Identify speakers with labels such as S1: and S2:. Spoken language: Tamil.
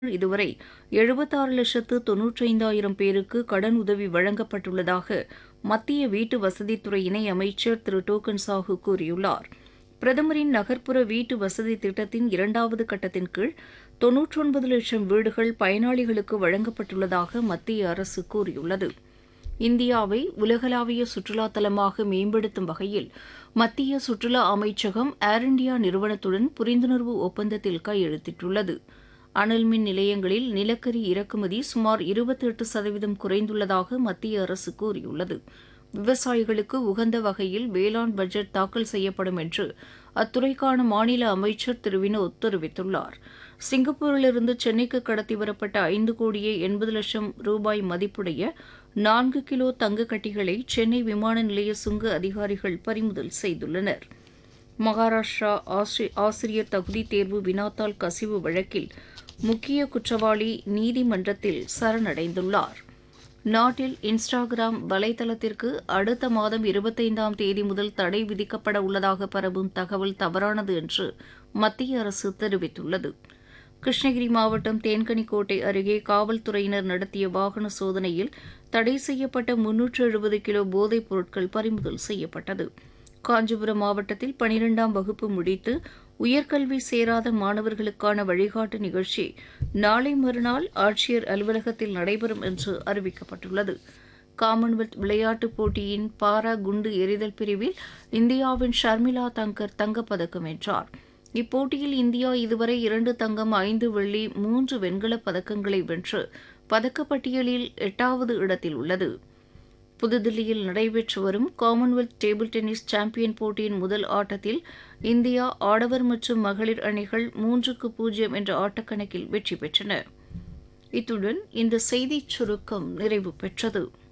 S1: இதுவரை எழுபத்தாறு லட்சத்து தொன்னூற்றைந்தாயிரம் பேருக்கு கடன் உதவி வழங்கப்பட்டுள்ளதாக மத்திய வீட்டு வசதித்துறை இணை அமைச்சர் திரு டோக்கன் சாஹூ கூறியுள்ளார் பிரதமரின் நகர்ப்புற வீட்டு வசதி திட்டத்தின் இரண்டாவது கட்டத்தின் கீழ் தொன்னூற்றொன்பது லட்சம் வீடுகள் பயனாளிகளுக்கு வழங்கப்பட்டுள்ளதாக மத்திய அரசு கூறியுள்ளது இந்தியாவை உலகளாவிய சுற்றுலா தலமாக மேம்படுத்தும் வகையில் மத்திய சுற்றுலா அமைச்சகம் ஏர் இண்டியா நிறுவனத்துடன் புரிந்துணர்வு ஒப்பந்தத்தில் கையெழுத்திட்டுள்ளது அனல் மின் நிலையங்களில் நிலக்கரி இறக்குமதி சுமார் இருபத்தி எட்டு சதவீதம் குறைந்துள்ளதாக மத்திய அரசு கூறியுள்ளது விவசாயிகளுக்கு உகந்த வகையில் வேளாண் பட்ஜெட் தாக்கல் செய்யப்படும் என்று அத்துறைக்கான மாநில அமைச்சர் திரு வினோத் தெரிவித்துள்ளார் சிங்கப்பூரிலிருந்து சென்னைக்கு கடத்தி வரப்பட்ட ஐந்து கோடியே எண்பது லட்சம் ரூபாய் மதிப்புடைய நான்கு கிலோ தங்க கட்டிகளை சென்னை விமான நிலைய சுங்க அதிகாரிகள் பறிமுதல் செய்துள்ளனர் மகாராஷ்டிரா ஆசிரி- ஆசிரியர் தகுதி தேர்வு வினாத்தாள் கசிவு வழக்கில் முக்கிய குற்றவாளி நீதிமன்றத்தில் சரணடைந்துள்ளார் நாட்டில் இன்ஸ்டாகிராம் வலைதளத்திற்கு அடுத்த மாதம் இருபத்தைந்தாம் தேதி முதல் தடை விதிக்கப்பட உள்ளதாக பரவும் தகவல் தவறானது என்று மத்திய அரசு தெரிவித்துள்ளது கிருஷ்ணகிரி மாவட்டம் தேன்கனிக்கோட்டை அருகே காவல்துறையினர் நடத்திய வாகன சோதனையில் தடை செய்யப்பட்ட முன்னூற்று எழுபது கிலோ போதைப் பொருட்கள் பறிமுதல் செய்யப்பட்டது காஞ்சிபுரம் மாவட்டத்தில் பனிரெண்டாம் வகுப்பு முடித்து உயர்கல்வி சேராத மாணவர்களுக்கான வழிகாட்டு நிகழ்ச்சி நாளை மறுநாள் ஆட்சியர் அலுவலகத்தில் நடைபெறும் என்று அறிவிக்கப்பட்டுள்ளது காமன்வெல்த் விளையாட்டுப் போட்டியின் பாரா குண்டு எறிதல் பிரிவில் இந்தியாவின் ஷர்மிளா தங்கர் தங்கப்பதக்கம் வென்றார் இப்போட்டியில் இந்தியா இதுவரை இரண்டு தங்கம் ஐந்து வெள்ளி மூன்று வெண்கலப் பதக்கங்களை வென்று பதக்கப்பட்டியலில் எட்டாவது இடத்தில் உள்ளது புதுதில்லியில் நடைபெற்று வரும் காமன்வெல்த் டேபிள் டென்னிஸ் சாம்பியன் போட்டியின் முதல் ஆட்டத்தில் இந்தியா ஆடவர் மற்றும் மகளிர் அணிகள் மூன்றுக்கு பூஜ்ஜியம் என்ற ஆட்டக்கணக்கில் வெற்றி பெற்றன இத்துடன் இந்த செய்திச் சுருக்கம் நிறைவு பெற்றது